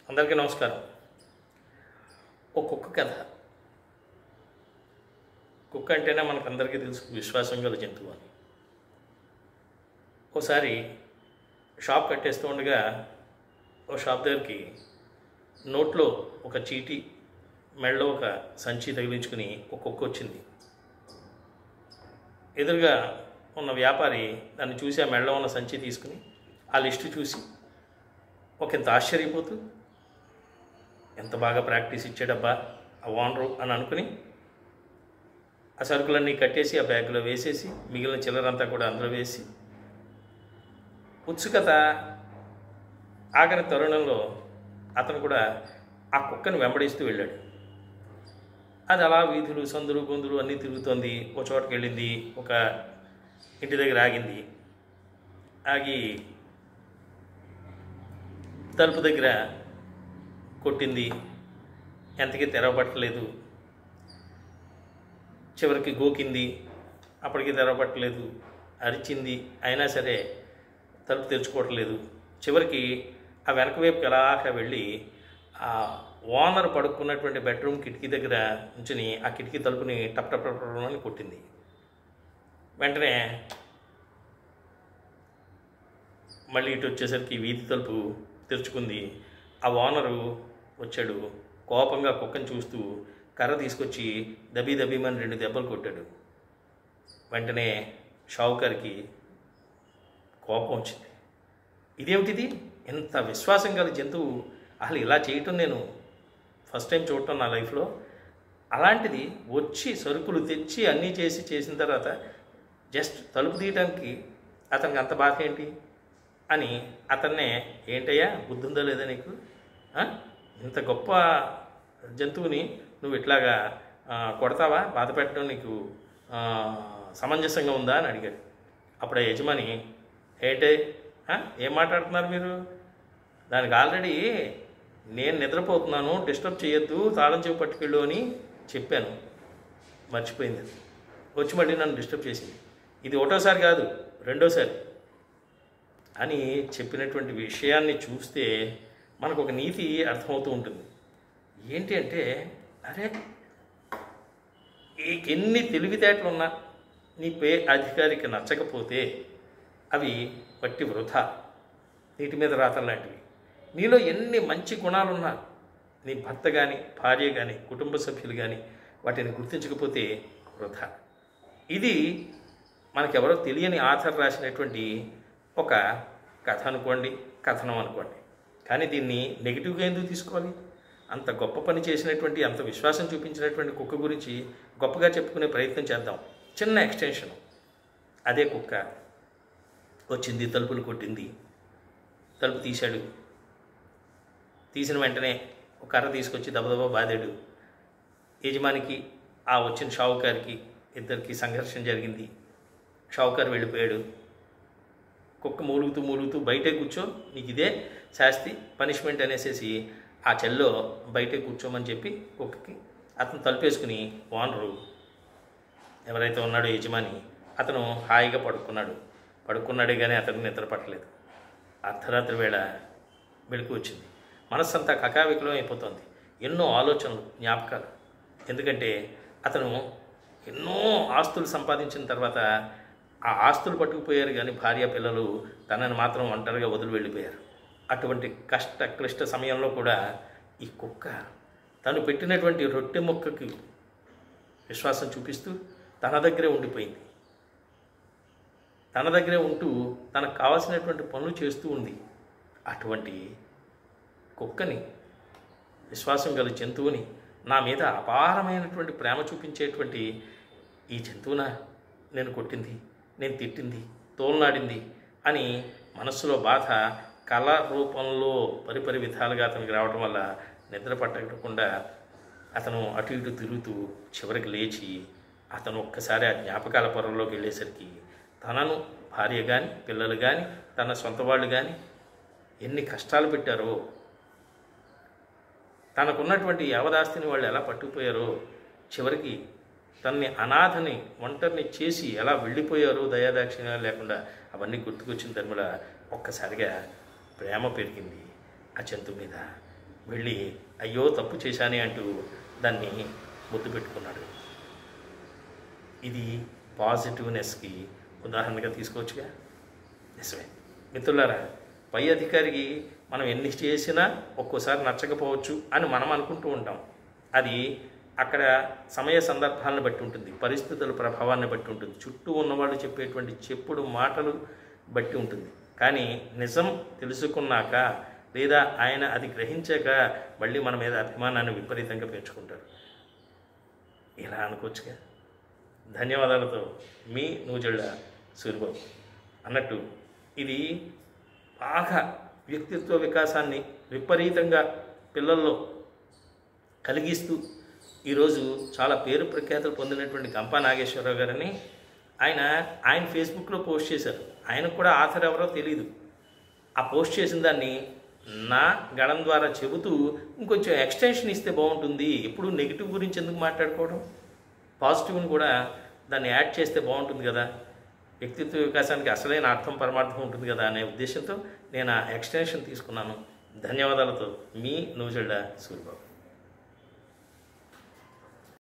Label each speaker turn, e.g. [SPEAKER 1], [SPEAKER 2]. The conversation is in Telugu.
[SPEAKER 1] అందరికీ నమస్కారం ఒక కుక్క కథ కుక్క అంటేనే మనకందరికీ తెలుసు విశ్వాసం గల జంతువు అని ఒకసారి షాప్ కట్టేస్తూ ఉండగా ఓ షాప్ దగ్గరికి నోట్లో ఒక చీటీ మెడలో ఒక సంచి తగిలించుకుని ఒక కుక్క వచ్చింది ఎదురుగా ఉన్న వ్యాపారి దాన్ని చూసి ఆ మెడలో ఉన్న సంచి తీసుకుని ఆ లిస్టు చూసి ఒక ఇంత ఆశ్చర్యపోతూ ఎంత బాగా ప్రాక్టీస్ ఇచ్చాడబ్బా ఆ ఓనరు అని అనుకుని ఆ సరుకులన్నీ కట్టేసి ఆ బ్యాగ్లో వేసేసి మిగిలిన చిల్లరంతా కూడా అందులో వేసి ఉత్సుకత ఆఖరి తరుణంలో అతను కూడా ఆ కుక్కను వెంబడిస్తూ వెళ్ళాడు అది అలా వీధులు సందులు గొంతులు అన్నీ తిరుగుతోంది ఒక చోటకి వెళ్ళింది ఒక ఇంటి దగ్గర ఆగింది ఆగి తలుపు దగ్గర కొట్టింది ఎంతకీ తెరవబట్టలేదు చివరికి గోకింది అప్పటికి తెరవబట్టలేదు అరిచింది అయినా సరే తలుపు తెరుచుకోవట్లేదు చివరికి ఆ వెనక వైపుకి అలాగా వెళ్ళి ఆ ఓనర్ పడుకున్నటువంటి బెడ్రూమ్ కిటికీ దగ్గర ఉంచుని ఆ కిటికీ తలుపుని టప్ టప్ టప్ టప్ అని కొట్టింది వెంటనే మళ్ళీ ఇటు వచ్చేసరికి వీధి తలుపు తెరుచుకుంది ఆ ఓనరు వచ్చాడు కోపంగా కుక్కను చూస్తూ కర్ర తీసుకొచ్చి దబీ దబీమని రెండు దెబ్బలు కొట్టాడు వెంటనే షావుకారికి కోపం వచ్చింది ఇదేమిటిది ఎంత విశ్వాసం గల జంతువు అసలు ఇలా చేయటం నేను ఫస్ట్ టైం చూడటం నా లైఫ్లో అలాంటిది వచ్చి సరుకులు తెచ్చి అన్నీ చేసి చేసిన తర్వాత జస్ట్ తలుపు తీయడానికి అతనికి అంత బాధ ఏంటి అని అతన్నే ఏంటయ్యా బుద్ధి ఉందా లేదా నీకు ఆ? ఇంత గొప్ప జంతువుని నువ్వు ఇట్లాగా ఆ, కొడతావా బాధ పెట్టడం నీకు ఆ, సమంజసంగా ఉందా అని అడిగాడు అప్పుడు ఆ యజమాని ఏంటే ఆ? ఏం మాట్లాడుతున్నారు మీరు దానికి ఆల్రెడీ నేను నిద్రపోతున్నాను డిస్టర్బ్ చేయొద్దు తాళం చెవి పట్టుకెళ్ళు అని చెప్పాను మర్చిపోయింది వచ్చి మళ్ళీ నన్ను డిస్టర్బ్ చేసింది ఇది ఒకటోసారి కాదు రెండోసారి అని చెప్పినటువంటి విషయాన్ని చూస్తే మనకు ఒక నీతి అర్థమవుతూ ఉంటుంది ఏంటి అంటే అరే ఈ- ఎన్ని తెలివితేటలు ఉన్నా నీ పే అధికారికి నచ్చకపోతే అవి వట్టి వృధా నీటి మీద రాతలు లాంటివి నీలో ఎన్ని మంచి గుణాలున్నా నీ భర్త కానీ భార్య కానీ కుటుంబ సభ్యులు కానీ వాటిని గుర్తించకపోతే వృధా ఇది మనకెవరో తెలియని ఆథర్ రాసినటువంటి ఒక కథ అనుకోండి కథనం అనుకోండి కానీ దీన్ని నెగిటివ్గా ఎందుకు తీసుకోవాలి అంత గొప్ప పని చేసినటువంటి అంత విశ్వాసం చూపించినటువంటి కుక్క గురించి గొప్పగా చెప్పుకునే ప్రయత్నం చేద్దాం చిన్న ఎక్స్టెన్షన్ అదే కుక్క వచ్చింది తలుపులు కొట్టింది తలుపు తీశాడు తీసిన వెంటనే ఒక కర్ర తీసుకొచ్చి దబదబా బాదాడు యజమానికి ఆ వచ్చిన షావుకారికి ఇద్దరికి సంఘర్షణ జరిగింది షావుకారు వెళ్ళిపోయాడు కుక్క మూలుగుతూ మూలుగుతూ బయటే కూర్చో నీకు ఇదే శాస్తి పనిష్మెంట్ అనేసేసి ఆ చెల్లో బయటే కూర్చోమని చెప్పి కుక్కకి అతను తలుపేసుకుని ఓనరు ఎవరైతే ఉన్నాడో యజమాని అతను హాయిగా పడుకున్నాడు పడుకున్నాడే కానీ అతనికి నిద్ర పట్టలేదు అర్ధరాత్రి వేళ వెళుకు వచ్చింది మనస్సంతా కకావికలం అయిపోతుంది ఎన్నో ఆలోచనలు జ్ఞాపకాలు ఎందుకంటే అతను ఎన్నో ఆస్తులు సంపాదించిన తర్వాత ఆ ఆస్తులు పట్టుకుపోయారు కానీ భార్య పిల్లలు తనని మాత్రం ఒంటరిగా వదిలి వెళ్ళిపోయారు అటువంటి కష్ట క్లిష్ట సమయంలో కూడా ఈ కుక్క తను పెట్టినటువంటి రొట్టె మొక్కకి విశ్వాసం చూపిస్తూ తన దగ్గరే ఉండిపోయింది తన దగ్గరే ఉంటూ తనకు కావాల్సినటువంటి పనులు చేస్తూ ఉంది అటువంటి కుక్కని విశ్వాసం గల జంతువుని నా మీద అపారమైనటువంటి ప్రేమ చూపించేటువంటి ఈ జంతువున నేను కొట్టింది నేను తిట్టింది తోలనాడింది అని మనస్సులో బాధ కళ రూపంలో పరిపరి విధాలుగా అతనికి రావడం వల్ల నిద్ర పట్టకుండా అతను అటు ఇటు తిరుగుతూ చివరికి లేచి అతను ఒక్కసారి ఆ జ్ఞాపకాల పొరలోకి వెళ్ళేసరికి తనను భార్య కానీ పిల్లలు కానీ తన సొంత వాళ్ళు కానీ ఎన్ని కష్టాలు పెట్టారో తనకున్నటువంటి యావదాస్తిని వాళ్ళు ఎలా పట్టుకుపోయారో చివరికి తన్ని అనాథని ఒంటరిని చేసి ఎలా వెళ్ళిపోయారో దయాదాక్షిణ్యాలు లేకుండా అవన్నీ గుర్తుకొచ్చిన తరుమల ఒక్కసారిగా ప్రేమ పెరిగింది ఆ జంతువు మీద వెళ్ళి అయ్యో తప్పు చేశానే అంటూ దాన్ని ముద్దు పెట్టుకున్నాడు ఇది పాజిటివ్నెస్కి ఉదాహరణగా తీసుకోవచ్చుగా నిజమే మిత్రులారా పై అధికారికి మనం ఎన్ని చేసినా ఒక్కోసారి నచ్చకపోవచ్చు అని మనం అనుకుంటూ ఉంటాం అది అక్కడ సమయ సందర్భాలను బట్టి ఉంటుంది పరిస్థితుల ప్రభావాన్ని బట్టి ఉంటుంది చుట్టూ ఉన్నవాళ్ళు చెప్పేటువంటి చెప్పుడు మాటలు బట్టి ఉంటుంది కానీ నిజం తెలుసుకున్నాక లేదా ఆయన అది గ్రహించాక మళ్ళీ మన మీద అభిమానాన్ని విపరీతంగా పెంచుకుంటారు ఇలా అనుకోవచ్చుగా ధన్యవాదాలతో మీ నూజెళ్ళ సూరిబాబు అన్నట్టు ఇది బాగా వ్యక్తిత్వ వికాసాన్ని విపరీతంగా పిల్లల్లో కలిగిస్తూ ఈరోజు చాలా పేరు ప్రఖ్యాతులు పొందినటువంటి గంపా నాగేశ్వరరావు గారని ఆయన ఆయన ఫేస్బుక్లో పోస్ట్ చేశారు ఆయనకు కూడా ఆథర్ ఎవరో తెలియదు ఆ పోస్ట్ చేసిన దాన్ని నా గళం ద్వారా చెబుతూ ఇంకొంచెం ఎక్స్టెన్షన్ ఇస్తే బాగుంటుంది ఎప్పుడు నెగిటివ్ గురించి ఎందుకు మాట్లాడుకోవడం పాజిటివ్ని కూడా దాన్ని యాడ్ చేస్తే బాగుంటుంది కదా వ్యక్తిత్వ వికాసానికి అసలైన అర్థం పరమార్థం ఉంటుంది కదా అనే ఉద్దేశంతో నేను ఆ ఎక్స్టెన్షన్ తీసుకున్నాను ధన్యవాదాలతో మీ నూజెళ్ళ సూరిబాబు